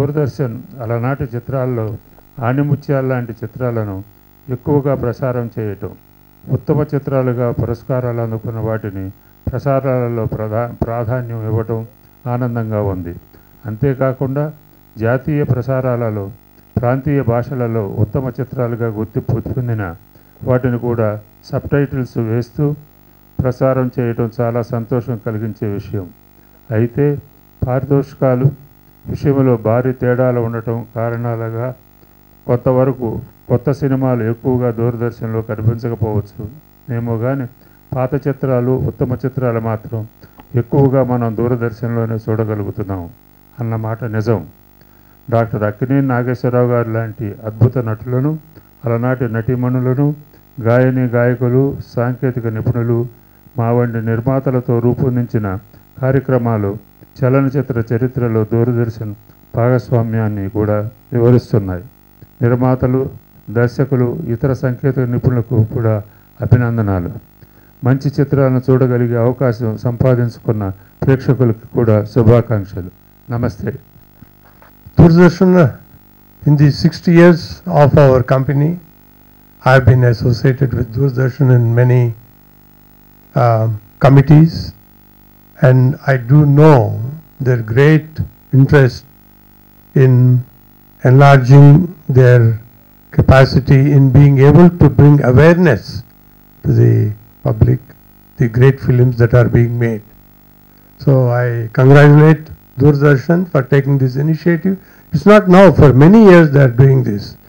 దూరదర్శన్ అలనాటి చిత్రాల్లో ఆణిముత్యాల లాంటి చిత్రాలను ఎక్కువగా ప్రసారం చేయటం ఉత్తమ చిత్రాలుగా పురస్కారాలు అందుకున్న వాటిని ప్రసారాలలో ప్రధా ప్రాధాన్యం ఇవ్వటం ఆనందంగా ఉంది అంతేకాకుండా జాతీయ ప్రసారాలలో ప్రాంతీయ భాషలలో ఉత్తమ చిత్రాలుగా గుర్తింపు పొందిన వాటిని కూడా సబ్ టైటిల్స్ వేస్తూ ప్రసారం చేయటం చాలా సంతోషం కలిగించే విషయం అయితే పారితోషికాలు విషయంలో భారీ తేడాలు ఉండటం కారణాలుగా కొంతవరకు కొత్త సినిమాలు ఎక్కువగా దూరదర్శన్లో కనిపించకపోవచ్చు ఏమో కానీ పాత చిత్రాలు ఉత్తమ చిత్రాలు మాత్రం ఎక్కువగా మనం దూరదర్శన్లోనే చూడగలుగుతున్నాం అన్నమాట నిజం డాక్టర్ అక్కినేని నాగేశ్వరరావు గారు లాంటి అద్భుత నటులను అలనాటి నటీమణులను గాయని గాయకులు సాంకేతిక నిపుణులు మా వంటి నిర్మాతలతో రూపొందించిన కార్యక్రమాలు చలనచిత్ర చరిత్రలో దూరదర్శన్ భాగస్వామ్యాన్ని కూడా వివరిస్తున్నాయి నిర్మాతలు దర్శకులు ఇతర సాంకేతిక నిపుణులకు కూడా అభినందనాలు మంచి చిత్రాలను చూడగలిగే అవకాశం సంపాదించుకున్న ప్రేక్షకులకు కూడా శుభాకాంక్షలు నమస్తే Doordarshan, in the 60 years of our company, I have been associated with Doordarshan in many um, committees, and I do know their great interest in enlarging their capacity in being able to bring awareness to the public, the great films that are being made. So I congratulate Doordarshan for taking this initiative. It's not now, for many years they are doing this.